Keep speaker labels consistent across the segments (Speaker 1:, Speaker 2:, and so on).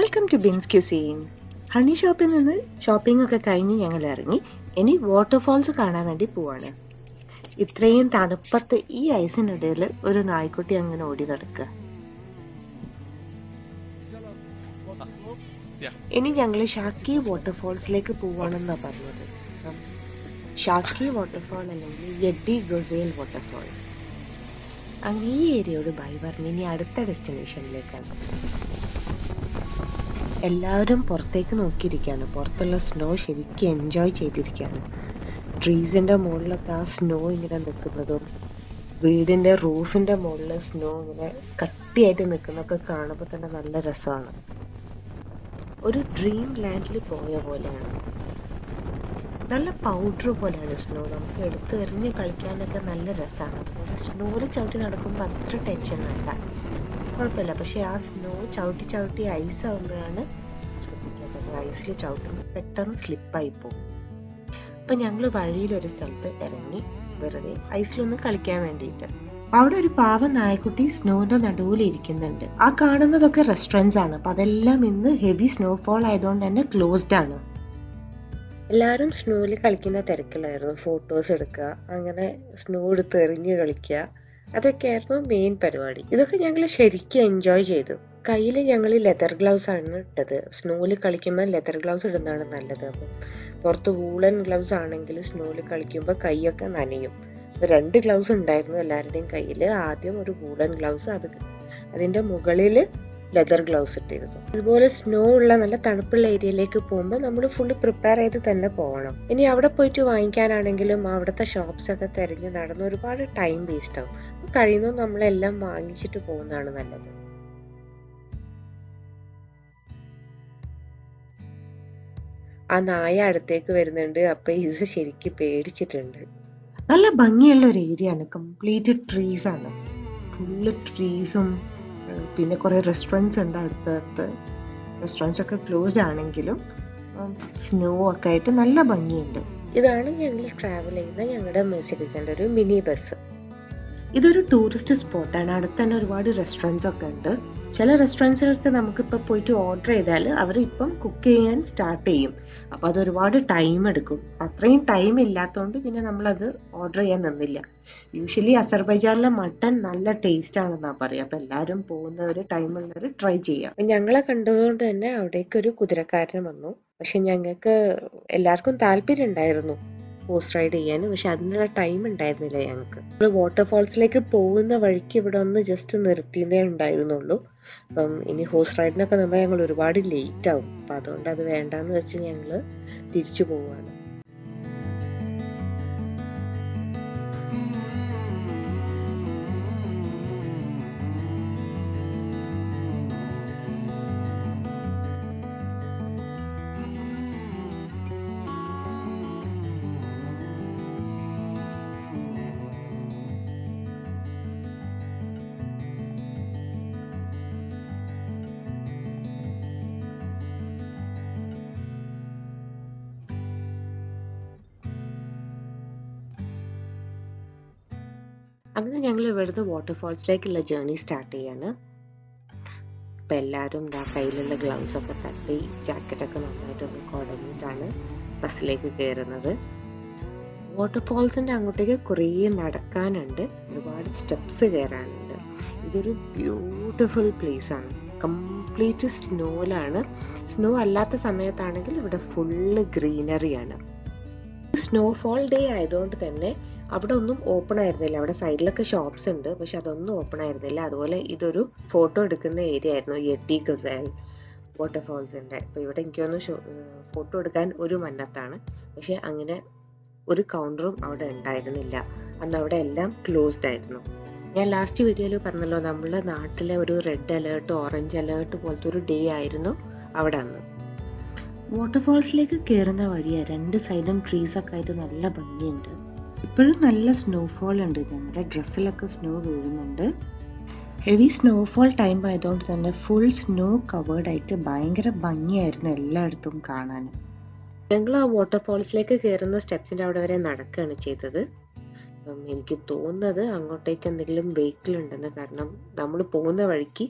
Speaker 1: welcome to bins cuisine honey ഷോപ്പിൽ നിന്ന് shopping ഒക്കെ കഴിഞ്ഞ് ഞങ്ങൾ ഇറങ്ങി ഇനി വാട്ടർഫാൾസ് കാണാൻ വേണ്ടി പോവാണ് ഇത്രയും തണുപ്പത്ത് ഈ ഐസിനിടയിൽ ഒരു നായ്ക്കുട്ടി അങ്ങനെ ഓടി നടക്കുക ഇനി ഞങ്ങൾ ഷാക്കി വാട്ടർഫാൾസിലേക്ക് പോവാണെന്നാ പറഞ്ഞത് അപ്പം ഷാക്കി വാട്ടർഫാൾ അല്ലെങ്കിൽ യെഡി ഗൊസേൽ വാട്ടർഫാൾ അങ്ങനെ ഈ ഏരിയയോട് ബൈ പറഞ്ഞ് ഇനി അടുത്ത ഡെസ്റ്റിനേഷനിലേക്കാണ് എല്ലാവരും പുറത്തേക്ക് നോക്കിയിരിക്കുകയാണ് പുറത്തുള്ള സ്നോ ശരിക്കും എൻജോയ് ചെയ്തിരിക്കുകയാണ് ട്രീസിന്റെ മുകളിലൊക്കെ ആ സ്നോ ഇങ്ങനെ നിൽക്കുന്നതും വീടിന്റെ റൂഫിന്റെ മുകളിൽ സ്നോ ഇങ്ങനെ കട്ടിയായിട്ട് നിൽക്കുന്നതൊക്കെ കാണുമ്പോൾ തന്നെ നല്ല രസമാണ് ഒരു ഡ്രീം ലാൻഡിൽ പോയ പോലെയാണ് നല്ല പൗഡർ പോലെയാണ് സ്നോ നമുക്ക് എടുത്ത് എറിഞ്ഞ് കളിക്കാനൊക്കെ നല്ല രസമാണ് അതുപോലെ സ്നോയിൽ ചവിട്ടി നടക്കുമ്പോൾ അത്ര ടെൻഷൻ വേണ്ട കുഴപ്പമില്ല പക്ഷെ ആ സ്നോ ചവിട്ടി ചവിട്ടി ഐസ് ആകുമ്പോഴാണ് ശ്രദ്ധിക്കേണ്ടത് ഐസിൽ ചവിട്ടുമ്പോൾ പെട്ടെന്ന് സ്ലിപ്പായി പോകും അപ്പൊ ഞങ്ങൾ വഴിയിൽ ഒരു സ്ഥലത്ത് ഇറങ്ങി വെറുതെ ഐസിലൊന്ന് കളിക്കാൻ വേണ്ടിയിട്ട് അവിടെ ഒരു പാവ നായക്കുട്ടി സ്നോന്റെ നടുവിൽ ഇരിക്കുന്നുണ്ട് ആ കാണുന്നതൊക്കെ റെസ്റ്റോറൻറ്റ്സ് ആണ് അപ്പൊ അതെല്ലാം ഇന്ന് ഹെവി സ്നോഫോൾ ആയതുകൊണ്ട് തന്നെ ക്ലോസ്ഡ് ആണ് എല്ലാവരും സ്നോയിൽ കളിക്കുന്ന തിരക്കിലായിരുന്നു ഫോട്ടോസ് എടുക്കുക അങ്ങനെ സ്നോ എടുത്ത് എറിഞ്ഞ് കളിക്കുക അതൊക്കെയായിരുന്നു മെയിൻ പരിപാടി ഇതൊക്കെ ഞങ്ങൾ ശരിക്കും എൻജോയ് ചെയ്തു കയ്യിൽ ഞങ്ങൾ ലെതർ ഗ്ലൗസ് ആണ് ഇട്ടത് സ്നോയിൽ കളിക്കുമ്പോൾ ലെതർ ഗ്ലൗസ് ഇടുന്നതാണ് നല്ലത് അപ്പം പുറത്ത് വൂളൻ ഗ്ലൗസ് ആണെങ്കിൽ സ്നോയിൽ കളിക്കുമ്പോൾ കൈയൊക്കെ നനയും അപ്പോൾ രണ്ട് ഗ്ലൗസ് ഉണ്ടായിരുന്നു എല്ലാവരുടെയും കയ്യിൽ ആദ്യം ഒരു വൂളൻ ഗ്ലൗസ് അത് അതിൻ്റെ മുകളിൽ ലെതർ ഗ്ലൗസ് ഇട്ടിരുന്നു അതുപോലെ സ്നോ ഉള്ള നല്ല തണുപ്പുള്ള ഏരിയയിലേക്ക് പോകുമ്പോൾ നമ്മൾ ഫുള്ള് പ്രിപ്പയർ ചെയ്ത് തന്നെ പോകണം ഇനി അവിടെ പോയിട്ട് വാങ്ങിക്കാനാണെങ്കിലും അവിടുത്തെ ഷോപ്സ് ഒക്കെ തിരഞ്ഞ് നടന്ന് ഒരുപാട് ടൈം വേസ്റ്റ് ആവും അപ്പോൾ കഴിയുന്നത് നമ്മളെല്ലാം വാങ്ങിച്ചിട്ട് പോകുന്നതാണ് നല്ലത് ആ നായ അടുത്തേക്ക് വരുന്നുണ്ട് അപ്പൊ ഇത് ശരിക്കും പേടിച്ചിട്ടുണ്ട് നല്ല ഭംഗിയുള്ള ഒരു ഏരിയ ആണ് കംപ്ലീറ്റ് ട്രീസ് ആണ് ഫുള്ള് ട്രീസും പിന്നെ കുറെ റെസ്റ്റോറൻറ്റ്സ് ഉണ്ട് അടുത്തടുത്ത് റെസ്റ്റോറൻറ്റ്സ് ഒക്കെ ക്ലോസ്ഡ് ആണെങ്കിലും സ്നോ ഒക്കെ ആയിട്ട് നല്ല ഭംഗിയുണ്ട് ഇതാണ് ഞങ്ങൾ ട്രാവൽ ചെയ്യുന്ന ഞങ്ങളുടെ മെഴ്സിഡീസിന്റെ ഒരു മിനി ബസ് ഇതൊരു ടൂറിസ്റ്റ് സ്പോട്ടാണ് അടുത്ത് തന്നെ ഒരുപാട് റെസ്റ്റോറൻറ്റ്സ് ഒക്കെ ഉണ്ട് ചില റെസ്റ്റോറൻറ്റ്സിലൊക്കെ നമുക്കിപ്പോൾ പോയിട്ട് ഓർഡർ ചെയ്താൽ അവർ ഇപ്പം കുക്ക് ചെയ്യാൻ സ്റ്റാർട്ട് ചെയ്യും അപ്പോൾ അത് ഒരുപാട് ടൈം എടുക്കും അത്രയും ടൈം ഇല്ലാത്തതുകൊണ്ട് പിന്നെ നമ്മളത് ഓർഡർ ചെയ്യാൻ നിന്നില്ല യൂഷ്വലി അസർബൈജാനിലെ മട്ടൺ നല്ല ടേസ്റ്റ് ആണെന്നാണ് പറയുക അപ്പോൾ എല്ലാവരും പോകുന്നവർ ടൈമുള്ളവർ ട്രൈ ചെയ്യാം ഞങ്ങളെ കണ്ടതുകൊണ്ട് തന്നെ അവിടേക്ക് ഒരു കുതിരക്കാരൻ വന്നു പക്ഷെ ഞങ്ങൾക്ക് എല്ലാവർക്കും താല്പര്യം ഉണ്ടായിരുന്നു ഹോഴ്സ് റൈഡ് ചെയ്യാൻ പക്ഷെ അതിനുള്ള ടൈം ഉണ്ടായിരുന്നില്ല ഞങ്ങൾക്ക് നമ്മൾ വാട്ടർഫാൾസിലേക്ക് പോകുന്ന വഴിക്ക് ഇവിടെ ഒന്ന് ജസ്റ്റ് നിർത്തിയതേ ഉണ്ടായിരുന്നുള്ളൂ അപ്പം ഇനി ഹോഴ്സ് റൈഡിനൊക്കെ നിന്നാൽ ഞങ്ങൾ ഒരുപാട് ലേറ്റ് ആവും അപ്പം അതുകൊണ്ട് അത് വേണ്ടാന്ന് വെച്ച് ഞങ്ങൾ തിരിച്ചു പോവുകയാണ് അങ്ങനെ ഞങ്ങൾ ഇവിടുന്ന് വാട്ടർഫാൾസിലേക്കുള്ള ജേർണി സ്റ്റാർട്ട് ചെയ്യാണ് ഇപ്പം എല്ലാവരും ഇതാ കയ്യിലുള്ള ഗ്ലൗസ് ഒക്കെ തട്ടി ജാക്കറ്റൊക്കെ നന്നായിട്ടൊന്ന് കുടഞ്ഞിട്ടാണ് ബസ്സിലേക്ക് കയറുന്നത് വാട്ടർഫാൾസിൻ്റെ അങ്ങോട്ടേക്ക് കുറേ നടക്കാനുണ്ട് ഒരുപാട് സ്റ്റെപ്സ് കയറാനുണ്ട് ഇതൊരു ബ്യൂട്ടിഫുൾ പ്ലേസ് ആണ് കംപ്ലീറ്റ് സ്നോയിലാണ് സ്നോ അല്ലാത്ത സമയത്താണെങ്കിൽ ഇവിടെ ഫുള്ള് ഗ്രീനറിയാണ് സ്നോഫോൾ ഡേ ആയതുകൊണ്ട് തന്നെ അവിടെ ഒന്നും ഓപ്പൺ ആയിരുന്നില്ല അവിടെ സൈഡിലൊക്കെ ഷോപ്സ് ഉണ്ട് പക്ഷെ അതൊന്നും ഓപ്പൺ ആയിരുന്നില്ല അതുപോലെ ഇതൊരു ഫോട്ടോ എടുക്കുന്ന ഏരിയ ആയിരുന്നു യെട്ടി ഗസൽ വാട്ടർഫോൾസിൻ്റെ അപ്പോൾ ഇവിടെ എനിക്കൊന്ന് ഫോട്ടോ എടുക്കാൻ ഒരു മന്നത്താണ് പക്ഷെ അങ്ങനെ ഒരു കൗണ്ടറും അവിടെ ഉണ്ടായിരുന്നില്ല അന്ന് അവിടെ എല്ലാം ക്ലോസ്ഡ് ആയിരുന്നു ഞാൻ ലാസ്റ്റ് വീഡിയോയിൽ പറഞ്ഞല്ലോ നമ്മളെ നാട്ടിലെ ഒരു റെഡ് അലേർട്ട് ഓറഞ്ച് അലേർട്ട് പോലത്തെ ഒരു ഡേ ആയിരുന്നു അവിടെ അന്ന് വാട്ടർഫോൾസിലേക്ക് കയറുന്ന വഴിയാണ് രണ്ട് സൈഡും ട്രീസ് ഒക്കെ ആയിട്ട് നല്ല ഭംഗിയുണ്ട് ഇപ്പോഴും നല്ല സ്നോഫോൾ ഉണ്ട് നമ്മുടെ ഡ്രസ്സിലൊക്കെ സ്നോ വീഴുന്നുണ്ട് ഹെവി സ്നോഫോൾ ടൈം ആയതുകൊണ്ട് തന്നെ ഫുൾ സ്നോ കവേർഡ് ആയിട്ട് ഭയങ്കര ഭംഗിയായിരുന്നു എല്ലായിടത്തും കാണാൻ ഞങ്ങൾ ആ വാട്ടർഫോൾസിലേക്ക് കയറുന്ന സ്റ്റെപ്സിൻ്റെ അവിടെ വരെ നടക്കുകയാണ് ചെയ്തത് അപ്പം എനിക്ക് തോന്നുന്നത് അങ്ങോട്ടേക്ക് എന്തെങ്കിലും വെഹിക്കിൾ ഉണ്ടെന്ന് കാരണം നമ്മൾ പോകുന്ന വഴിക്ക്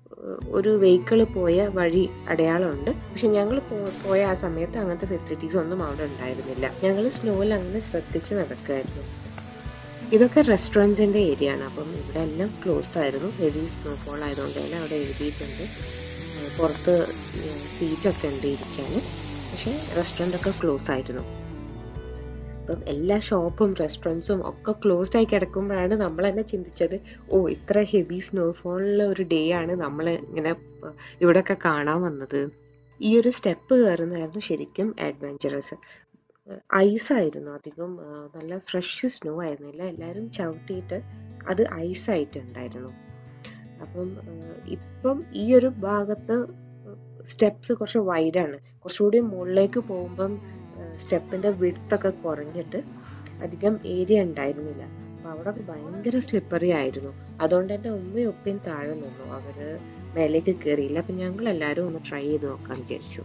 Speaker 1: ഒരു വെഹിക്കിൾ പോയ വഴി അടയാളമുണ്ട് പക്ഷെ ഞങ്ങൾ പോയ ആ സമയത്ത് അങ്ങനത്തെ ഫെസിലിറ്റീസ് ഒന്നും അവിടെ ഉണ്ടായിരുന്നില്ല ഞങ്ങൾ സ്നോയിൽ അങ്ങനെ ശ്രദ്ധിച്ച് നടക്കുമായിരുന്നു ഇതൊക്കെ റെസ്റ്റോറൻറ്റ്സിൻ്റെ ഏരിയ ആണ് അപ്പം ഇവിടെ എല്ലാം ക്ലോസ്ഡ് ആയിരുന്നു ഹെവി സ്നോഫോൾ ആയതുകൊണ്ട് തന്നെ അവിടെ എഴുതിയിട്ടുണ്ട് പുറത്ത് സീറ്റൊക്കെ ഉണ്ട് ഇരിക്കാൻ പക്ഷേ റെസ്റ്റോറൻ്റ് ഒക്കെ ക്ലോസ് ആയിരുന്നു അപ്പം എല്ലാ ഷോപ്പും റെസ്റ്റോറൻറ്റ്സും ഒക്കെ ക്ലോസ്ഡ് ആയി കിടക്കുമ്പോഴാണ് നമ്മൾ തന്നെ ചിന്തിച്ചത് ഓ ഇത്ര ഹെവി സ്നോഫോളിലെ ഒരു ഡേ ആണ് നമ്മൾ ഇങ്ങനെ ഇവിടെയൊക്കെ കാണാൻ വന്നത് ഈ ഒരു സ്റ്റെപ്പ് കയറുന്നതായിരുന്നു ശരിക്കും അഡ്വഞ്ചറസ് ഐസായിരുന്നു അധികം നല്ല ഫ്രഷ് സ്നോ ആയിരുന്നില്ല എല്ലാവരും ചവിട്ടിയിട്ട് അത് ഐസായിട്ടുണ്ടായിരുന്നു അപ്പം ഇപ്പം ഈ ഒരു ഭാഗത്ത് സ്റ്റെപ്സ് കുറച്ച് വൈഡാണ് കുറച്ചുകൂടി മുകളിലേക്ക് പോകുമ്പം സ്റ്റെപ്പിന്റെ വിടുത്തൊക്കെ കുറഞ്ഞിട്ട് അധികം ഏരിയ ഉണ്ടായിരുന്നില്ല അപ്പൊ അവിടെ ഭയങ്കര സ്ലിപ്പറി ആയിരുന്നു അതുകൊണ്ട് എൻ്റെ ഉമ്മയും ഉപ്പയും താഴെ നിന്നു അവര് മേലേക്ക് കയറിയില്ല അപ്പൊ ഞങ്ങൾ എല്ലാവരും ഒന്ന് ട്രൈ ചെയ്ത് നോക്കാൻ വിചാരിച്ചു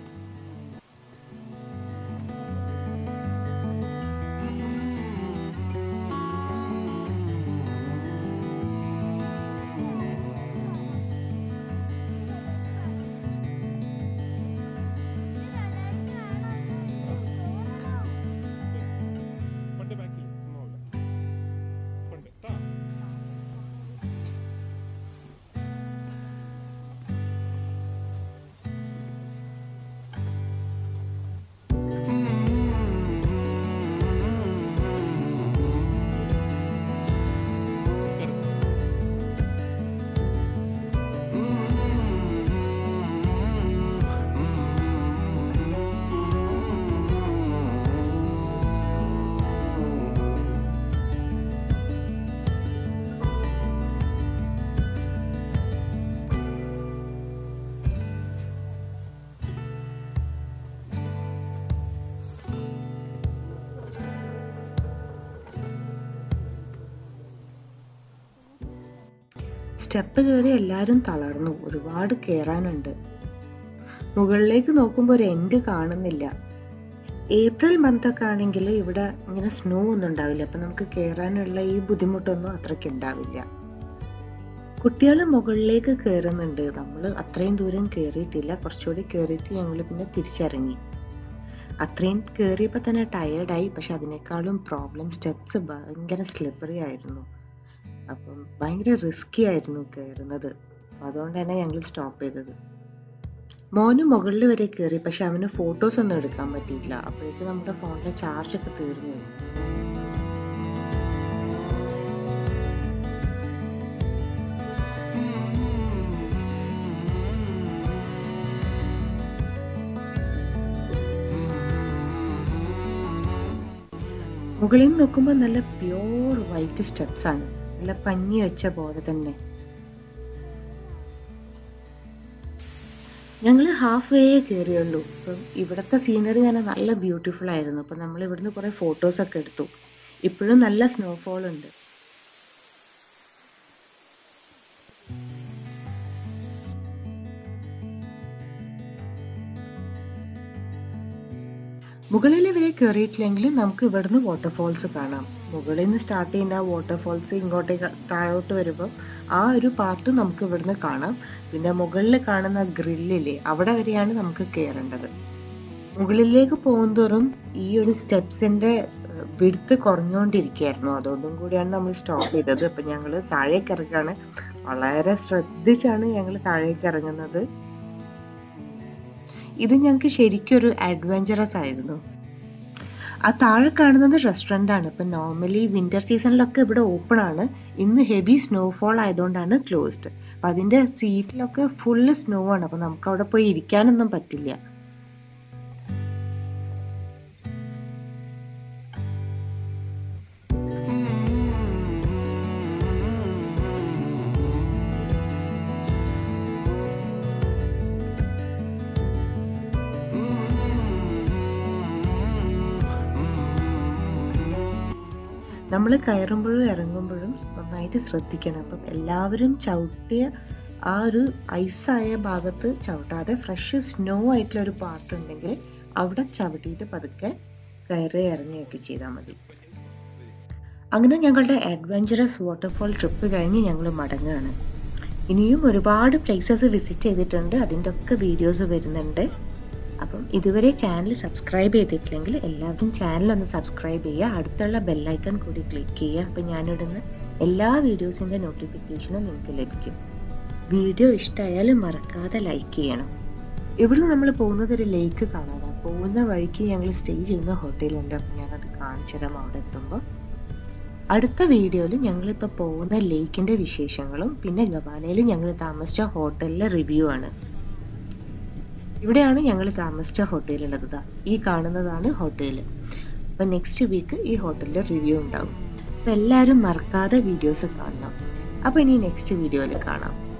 Speaker 1: സ്റ്റെപ്പ് കയറി എല്ലാവരും തളർന്നു ഒരുപാട് കയറാനുണ്ട് മുകളിലേക്ക് നോക്കുമ്പോൾ ഒരു എൻഡ് കാണുന്നില്ല ഏപ്രിൽ മന്ത് ഒക്കെ ആണെങ്കിൽ ഇവിടെ ഇങ്ങനെ സ്നോ ഒന്നും ഉണ്ടാവില്ല അപ്പൊ നമുക്ക് കയറാനുള്ള ഈ ബുദ്ധിമുട്ടൊന്നും അത്രയ്ക്ക് ഉണ്ടാവില്ല കുട്ടികൾ മുകളിലേക്ക് കയറുന്നുണ്ട് നമ്മൾ അത്രയും ദൂരം കയറിയിട്ടില്ല കുറച്ചുകൂടി കയറിയിട്ട് ഞങ്ങൾ പിന്നെ തിരിച്ചിറങ്ങി അത്രയും കയറിയപ്പോൾ തന്നെ ടയേർഡായി പക്ഷെ അതിനേക്കാളും പ്രോബ്ലം സ്റ്റെപ്സ് ഭയങ്കര സ്ലിപ്പറി ആയിരുന്നു അപ്പം ഭയങ്കര റിസ്കി ആയിരുന്നു കയറുന്നത് അതുകൊണ്ട് തന്നെ ഞങ്ങൾ സ്റ്റോപ്പ് ചെയ്തത് മോന് മുകളിൽ വരെ കയറി പക്ഷെ അവന് ഫോട്ടോസ് ഒന്നും എടുക്കാൻ പറ്റിയില്ല അപ്പോഴേക്കും നമ്മുടെ ഫോണിലെ ചാർജ് ഒക്കെ തീർന്നു മുകളിൽ നിന്ന് നോക്കുമ്പോൾ നല്ല പ്യോർ വൈറ്റ് സ്റ്റെപ്സ് ആണ് നല്ല പഞ്ഞി വെച്ച പോലെ തന്നെ ഞങ്ങൾ ഹാഫ് വേ കയറിയുള്ളൂ അപ്പം ഇവിടുത്തെ സീനറി തന്നെ നല്ല ബ്യൂട്ടിഫുൾ ആയിരുന്നു അപ്പം നമ്മൾ ഇവിടുന്ന് കുറേ ഫോട്ടോസ് ഒക്കെ എടുത്തു ഇപ്പോഴും നല്ല സ്നോഫോൾ ഉണ്ട് മുകളിൽ വരെ കയറിയിട്ടില്ലെങ്കിലും നമുക്ക് ഇവിടുന്ന് വാട്ടർഫോൾസ് കാണാം മുകളിൽ നിന്ന് സ്റ്റാർട്ട് ചെയ്യുന്ന ആ വാട്ടർഫോൾസ് ഇങ്ങോട്ടേക്ക് താഴോട്ട് വരുമ്പോൾ ആ ഒരു പാർട്ട് നമുക്ക് ഇവിടുന്ന് കാണാം പിന്നെ മുകളിൽ കാണുന്ന ഗ്രില്ലില്ലേ അവിടെ വരെയാണ് നമുക്ക് കയറേണ്ടത് മുകളിലേക്ക് പോകുന്തോറും ഈ ഒരു സ്റ്റെപ്സിന്റെ വിടുത്ത് കുറഞ്ഞുകൊണ്ടിരിക്കുകയായിരുന്നു അതുകൊണ്ടും കൂടിയാണ് നമ്മൾ സ്റ്റോപ്പ് ചെയ്തത് അപ്പൊ ഞങ്ങൾ താഴേക്ക് ഇറങ്ങാണ് വളരെ ശ്രദ്ധിച്ചാണ് ഞങ്ങൾ താഴേക്ക് ഇറങ്ങുന്നത് ഇത് ഞങ്ങൾക്ക് ശരിക്കും ഒരു അഡ്വഞ്ചറസ് ആയിരുന്നു ആ താഴെ കാണുന്നത് റെസ്റ്റോറൻ്റ് ആണ് ഇപ്പം നോർമലി വിന്റർ സീസണിലൊക്കെ ഇവിടെ ഓപ്പൺ ആണ് ഇന്ന് ഹെവി സ്നോഫോൾ ആയതുകൊണ്ടാണ് ക്ലോസ്ഡ് അപ്പം അതിൻ്റെ സീറ്റിലൊക്കെ ഫുള്ള് സ്നോ ആണ് അപ്പം നമുക്ക് അവിടെ പോയി ഇരിക്കാനൊന്നും പറ്റില്ല നമ്മൾ കയറുമ്പോഴും ഇറങ്ങുമ്പോഴും നന്നായിട്ട് ശ്രദ്ധിക്കണം അപ്പം എല്ലാവരും ചവിട്ടിയ ആ ഒരു ഐസായ ഭാഗത്ത് ചവിട്ടാതെ ഫ്രഷ് സ്നോ ആയിട്ടുള്ള ഒരു പാർട്ട് ഉണ്ടെങ്കിൽ അവിടെ ചവിട്ടിയിട്ട് പതുക്കെ കയറി ഇറങ്ങിയൊക്കെ ചെയ്താൽ മതി അങ്ങനെ ഞങ്ങളുടെ അഡ്വഞ്ചറസ് വാട്ടർഫോൾ ട്രിപ്പ് കഴിഞ്ഞ് ഞങ്ങൾ മടങ്ങുകയാണ് ഇനിയും ഒരുപാട് പ്ലേസസ് വിസിറ്റ് ചെയ്തിട്ടുണ്ട് അതിൻ്റെ ഒക്കെ വീഡിയോസ് വരുന്നുണ്ട് അപ്പം ഇതുവരെ ചാനൽ സബ്സ്ക്രൈബ് ചെയ്തിട്ടില്ലെങ്കിൽ എല്ലാവരും ചാനൽ ഒന്ന് സബ്സ്ക്രൈബ് ചെയ്യുക അടുത്തുള്ള ബെല്ലൈക്കൺ കൂടി ക്ലിക്ക് ചെയ്യുക അപ്പം ഞാനിടുന്ന എല്ലാ വീഡിയോസിൻ്റെ നോട്ടിഫിക്കേഷനും നിങ്ങൾക്ക് ലഭിക്കും വീഡിയോ ഇഷ്ടമായാലും മറക്കാതെ ലൈക്ക് ചെയ്യണം ഇവിടുന്ന് നമ്മൾ പോകുന്നത് ഒരു ലേക്ക് കാണാനാണ് പോകുന്ന വഴിക്ക് ഞങ്ങൾ സ്റ്റേ ചെയ്യുന്ന ഹോട്ടലുണ്ട് അപ്പം ഞാനത് കാണിച്ചു തരാം അവിടെ എത്തുമ്പോൾ അടുത്ത വീഡിയോയിൽ ഞങ്ങളിപ്പോൾ പോകുന്ന ലേക്കിൻ്റെ വിശേഷങ്ങളും പിന്നെ ഗവാനയിൽ ഞങ്ങൾ താമസിച്ച ഹോട്ടലിലെ റിവ്യൂ ആണ് ഇവിടെയാണ് ഞങ്ങൾ താമസിച്ച ഹോട്ടലുള്ളത് ദാ ഈ കാണുന്നതാണ് ഹോട്ടൽ അപ്പം നെക്സ്റ്റ് വീക്ക് ഈ ഹോട്ടലിലെ റിവ്യൂ ഉണ്ടാവും അപ്പം എല്ലാവരും മറക്കാതെ വീഡിയോസ് കാണണം അപ്പോൾ ഇനി നെക്സ്റ്റ് വീഡിയോയിൽ കാണാം